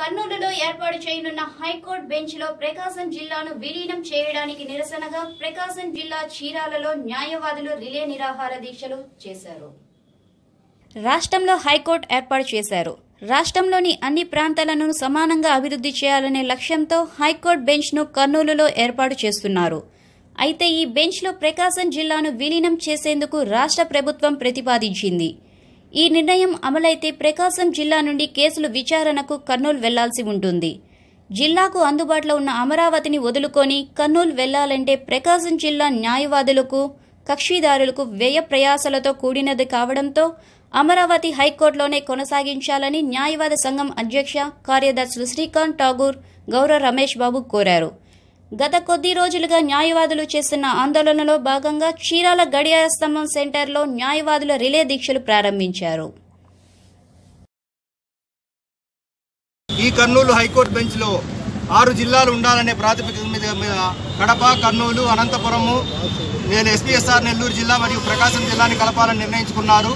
కర్నూలులో ఏర్పాటు చేయనున్న హైకోర్టు బెంచ్లో ప్రకాశం జిల్లాను విలీనం చేయడానికి నిరసనగా ప్రకాశం జిల్లా చీరాలలో న్యాయవాదులు రిలే నిరాహార దీక్షలు చేశారు రాష్ట్రంలో హైకోర్టు ఏర్పాటు చేశారు రాష్ట్రంలోని అన్ని ప్రాంతాలను సమానంగా అభివృద్ధి చేయాలనే లక్ష్యంతో హైకోర్టు బెంచ్ను కర్నూలులో ఏర్పాటు చేస్తున్నారు అయితే ఈ బెంచ్లో ప్రకాశం జిల్లాను విలీనం చేసేందుకు రాష్ట్ర ప్రభుత్వం ప్రతిపాదించింది ఈ నిర్ణయం అమలైతే ప్రకాశం జిల్లా నుండి కేసులు విచారణకు కర్నూలు వెళ్లాల్సి ఉంటుంది జిల్లాకు అందుబాటులో ఉన్న అమరావతిని వదులుకొని కర్నూలు వెళ్లాలంటే ప్రకాశం జిల్లా న్యాయవాదులకు కక్షిదారులకు వ్యయ ప్రయాసలతో కూడినది కావడంతో అమరావతి హైకోర్టులోనే కొనసాగించాలని న్యాయవాద సంఘం అధ్యక్ష కార్యదర్శులు శ్రీకాంత్ ఠాగూర్ గౌరవ రమేష్ బాబు కోరారు గత కొద్ది రోజులుగా న్యాయవాదులు చేస్తున్న ఆందోళనలో భాగంగా చీరాల గడియార స్తంభం సెంటర్లో న్యాయవాదుల రిలే దీక్షలు ప్రారంభించారు ఈ కర్నూలు హైకోర్టు బెంచ్లో ఆరు జిల్లాలు ఉండాలనే ప్రాతిపదిక మీద మీద కడప కర్నూలు అనంతపురము నేను ఎస్పీఎస్ఆర్ నెల్లూరు జిల్లా మరియు ప్రకాశం జిల్లాని కలపాలని నిర్ణయించుకున్నారు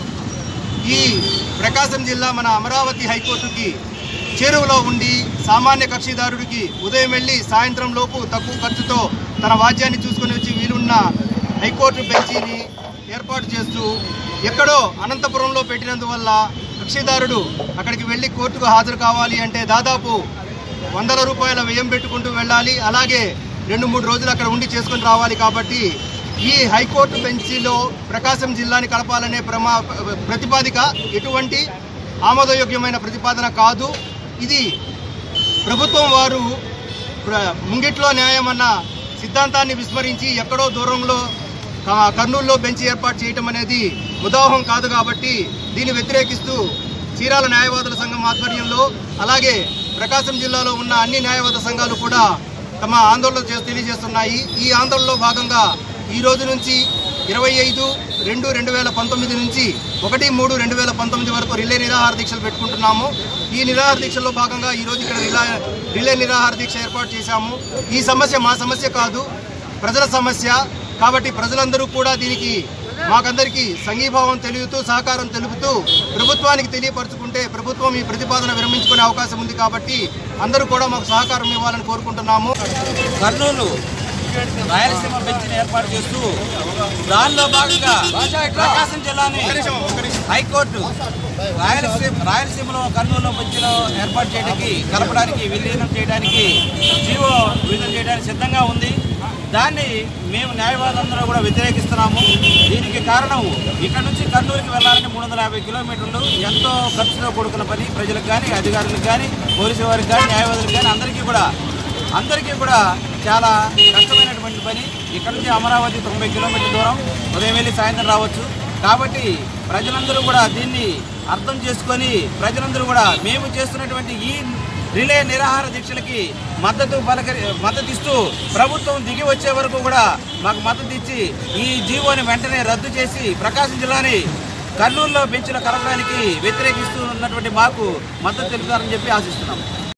ఈ ప్రకాశం జిల్లా మన అమరావతి హైకోర్టుకి చేరువలో ఉండి సామాన్య కక్షిదారుడికి ఉదయం వెళ్ళి సాయంత్రం లోపు తక్కువ ఖర్చుతో తన వాద్యాన్ని చూసుకొని వచ్చి వీలున్న హైకోర్టు బెంచీని ఏర్పాటు చేస్తూ ఎక్కడో అనంతపురంలో పెట్టినందువల్ల కక్షిదారుడు అక్కడికి వెళ్ళి కోర్టుకు హాజరు కావాలి అంటే దాదాపు వందల రూపాయల వ్యయం పెట్టుకుంటూ వెళ్ళాలి అలాగే రెండు మూడు రోజులు అక్కడ ఉండి చేసుకొని రావాలి కాబట్టి ఈ హైకోర్టు బెంచీలో ప్రకాశం జిల్లాని కలపాలనే ప్రమా ప్రతిపాదిక ఎటువంటి ఆమోదయోగ్యమైన ప్రతిపాదన కాదు ఇది ప్రభుత్వం వారు ప్ర- ముంగిట్లో న్యాయం అన్న సిద్ధాంతాన్ని విస్మరించి ఎక్కడో దూరంలో క- కర్నూలులో బెంచ్ ఏర్పాటు చేయటం అనేది ఉదాహం కాదు కాబట్టి దీన్ని వ్యతిరేకిస్తూ చీరాల న్యాయవాదుల సంఘం ఆధ్వర్యంలో అలాగే ప్రకాశం జిల్లాలో ఉన్న అన్ని న్యాయవాద సంఘాలు కూడా తమ ఆందోళన చేసి తెలియజేస్తున్నాయి ఈ ఆందోళనలో భాగంగా ఈ రోజు నుంచి ఇరవై ఐదు రెండు రెండు వేల పంతొమ్మిది నుంచి ఒకటి మూడు రెండు వేల పంతొమ్మిది వరకు రిలే నిరాహార దీక్షలు పెట్టుకుంటున్నాము ఈ నిరాహార దీక్షల్లో భాగంగా ఈ రోజు ఇక్కడ రిలా రిలే నిరాహార దీక్ష ఏర్పాటు చేశాము ఈ సమస్య మా సమస్య కాదు ప్రజల సమస్య కాబట్టి ప్రజలందరూ కూడా దీనికి మాకందరికీ సంఘీభావం తెలుపుతూ సహకారం తెలుపుతూ ప్రభుత్వానికి తెలియపరచుకుంటే ప్రభుత్వం ఈ ప్రతిపాదన విరమించుకునే అవకాశం ఉంది కాబట్టి అందరూ కూడా మాకు సహకారం ఇవ్వాలని కోరుకుంటున్నాము కర్నూలు రాయలసీమ బెంచ్ని ఏర్పాటు చేస్తూ దానిలో భాగంగా ప్రకాశం జిల్లాని హైకోర్టు రాయలసీమ రాయలసీమలో కర్నూలు బెంచ్లో ఏర్పాటు చేయడానికి కలపడానికి విలీనం చేయడానికి జీవో విడుదల చేయడానికి సిద్ధంగా ఉంది దాన్ని మేము న్యాయవాదులందరూ కూడా వ్యతిరేకిస్తున్నాము దీనికి కారణం ఇక్కడ నుంచి కర్నూలుకి వెళ్ళాలంటే మూడు వందల యాభై కిలోమీటర్లు ఎంతో ఖర్చుతో కూడుకున్న పని ప్రజలకు కానీ అధికారులకు కానీ పోలీసు వారికి కానీ న్యాయవాదులకు కానీ అందరికీ కూడా అందరికీ కూడా చాలా కష్టమైనటువంటి పని ఇక్కడ నుంచి అమరావతి తొంభై కిలోమీటర్ల దూరం ఉదయం వెళ్ళి సాయంత్రం రావచ్చు కాబట్టి ప్రజలందరూ కూడా దీన్ని అర్థం చేసుకొని ప్రజలందరూ కూడా మేము చేస్తున్నటువంటి ఈ రిలే నిరాహార దీక్షలకి మద్దతు పలకరి మద్దతు ఇస్తూ ప్రభుత్వం దిగి వచ్చే వరకు కూడా మాకు మద్దతు ఇచ్చి ఈ జీవోని వెంటనే రద్దు చేసి ప్రకాశం జిల్లాని కర్నూలులో బెంచ్లో కలపడానికి వ్యతిరేకిస్తూ ఉన్నటువంటి మాకు మద్దతు తెలుపుతారని చెప్పి ఆశిస్తున్నాం